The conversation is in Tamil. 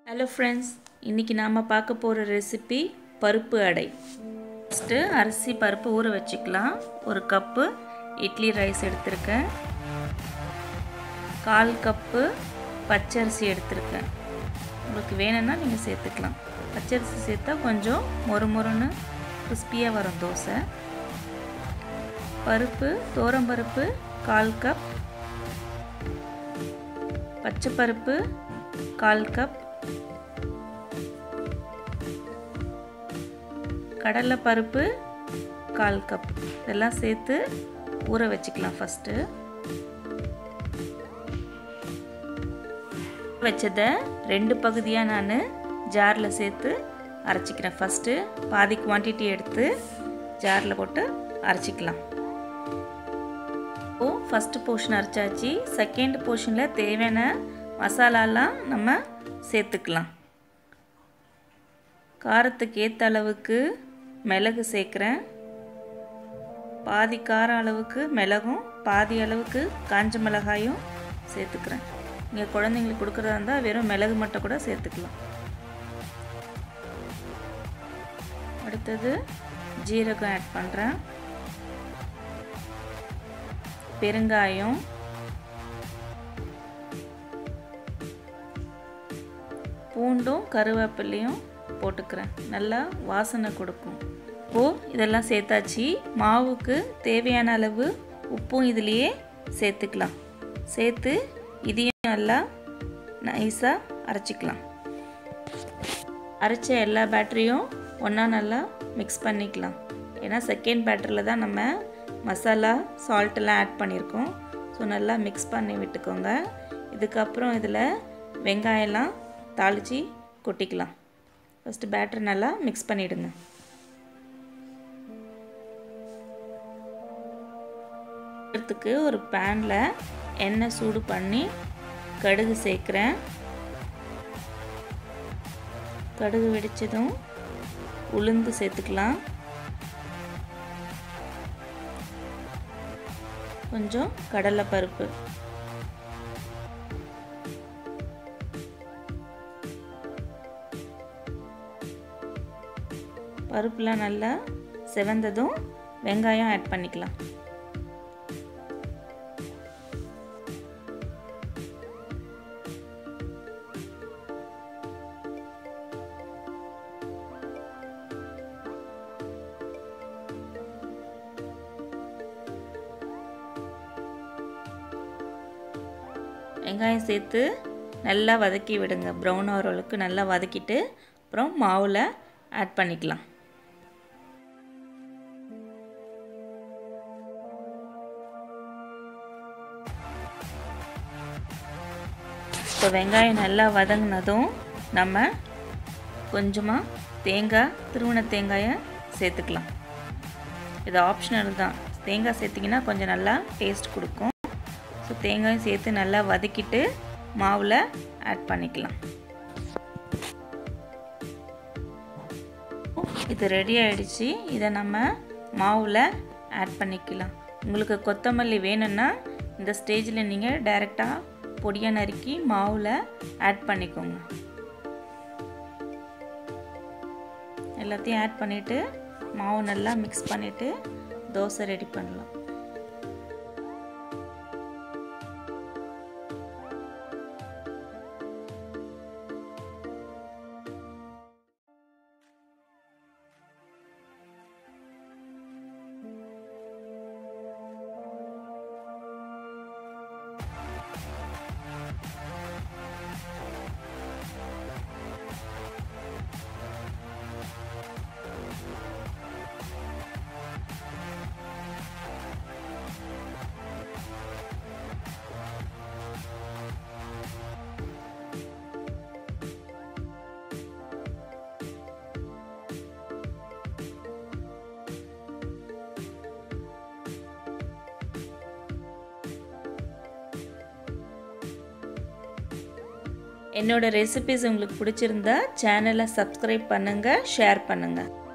ஹலோ ஃப்ரெண்ட்ஸ் இன்றைக்கி நாம் பார்க்க போகிற ரெசிபி பருப்பு அடை ஃபஸ்ட்டு அரிசி பருப்பு ஊற வச்சுக்கலாம் ஒரு கப்பு இட்லி ரைஸ் எடுத்திருக்கேன் கால் கப்பு பச்சரிசி எடுத்திருக்கேன் உங்களுக்கு வேணும்னா நீங்கள் சேர்த்துக்கலாம் பச்சரிசி சேர்த்தா கொஞ்சம் மொறு மொறுன்னு கிறிஸ்பியாக வரும் தோசை பருப்பு பருப்பு கால் கப் பச்சை பருப்பு கால் கப் கடலை பருப்பு கால் கப் இதெல்லாம் சேர்த்து ஊற வச்சுக்கலாம் ஃபஸ்ட்டு வச்சதை ரெண்டு பகுதியாக நான் ஜாரில் சேர்த்து அரைச்சிக்கிறேன் ஃபஸ்ட்டு பாதி குவான்டிட்டி எடுத்து ஜாரில் போட்டு அரைச்சிக்கலாம் இப்போது ஃபஸ்ட்டு போர்ஷன் அரைச்சாச்சு செகண்ட் போர்ஷனில் தேவையான மசாலாலாம் நம்ம சேர்த்துக்கலாம் காரத்துக்கு ஏற்ற அளவுக்கு மிளகு சேர்க்குறேன் பாதி காரம் அளவுக்கு மிளகும் பாதி அளவுக்கு காஞ்ச மிளகாயும் சேர்த்துக்கிறேன் இங்கே குழந்தைங்களுக்கு கொடுக்குறதா இருந்தால் வெறும் மிளகு மட்டும் கூட சேர்த்துக்கலாம் அடுத்தது ஜீரகம் ஆட் பண்ணுறேன் பெருங்காயம் பூண்டும் கருவேப்பிலையும் போட்டுக்கிறேன் நல்லா வாசனை கொடுக்கும் இப்போது இதெல்லாம் சேர்த்தாச்சு மாவுக்கு தேவையான அளவு உப்பும் இதுலேயே சேர்த்துக்கலாம் சேர்த்து இதையும் நல்லா நைஸாக அரைச்சிக்கலாம் அரைச்ச எல்லா பேட்டரியும் ஒன்றா நல்லா மிக்ஸ் பண்ணிக்கலாம் ஏன்னா செகண்ட் பேட்டரியில் தான் நம்ம மசாலா சால்ட்டெல்லாம் ஆட் பண்ணியிருக்கோம் ஸோ நல்லா மிக்ஸ் பண்ணி விட்டுக்கோங்க இதுக்கப்புறம் இதில் வெங்காயம்லாம் தாளித்து கொட்டிக்கலாம் ஃபஸ்ட்டு பேட்டரி நல்லா மிக்ஸ் பண்ணிவிடுங்க க்கு ஒரு பேனில் எண்ணெய் சூடு பண்ணி கடுகு சேர்க்குறேன் கடுகு வெடித்ததும் உளுந்து சேர்த்துக்கலாம் கொஞ்சம் கடலைப்பருப்பு பருப்புலாம் நல்லா செவந்ததும் வெங்காயம் ஆட் பண்ணிக்கலாம் வெங்காயம் சேர்த்து நல்லா வதக்கி விடுங்க ப்ரௌன் ஆகிற அளவுக்கு நல்லா வதக்கிட்டு அப்புறம் மாவில் ஆட் பண்ணிக்கலாம் இப்போ வெங்காயம் நல்லா வதங்கினதும் நம்ம கொஞ்சமாக தேங்காய் திருவண்ண தேங்காயை சேர்த்துக்கலாம் இது ஆப்ஷனல் தான் தேங்காய் சேர்த்திங்கன்னா கொஞ்சம் நல்லா டேஸ்ட் கொடுக்கும் ஸோ தேங்காயும் சேர்த்து நல்லா வதக்கிட்டு மாவில் ஆட் பண்ணிக்கலாம் இது ரெடி ஆகிடுச்சு இதை நம்ம மாவில் ஆட் பண்ணிக்கலாம் உங்களுக்கு கொத்தமல்லி வேணும்னா இந்த ஸ்டேஜில் நீங்கள் டைரெக்டாக பொடியாக நறுக்கி மாவில் ஆட் பண்ணிக்கோங்க எல்லாத்தையும் ஆட் பண்ணிவிட்டு மாவு நல்லா மிக்ஸ் பண்ணிவிட்டு தோசை ரெடி பண்ணலாம் என்னோடய ரெசிபிஸ் உங்களுக்கு பிடிச்சிருந்தா சேனலை சப்ஸ்கிரைப் பண்ணுங்கள் ஷேர் பண்ணுங்கள்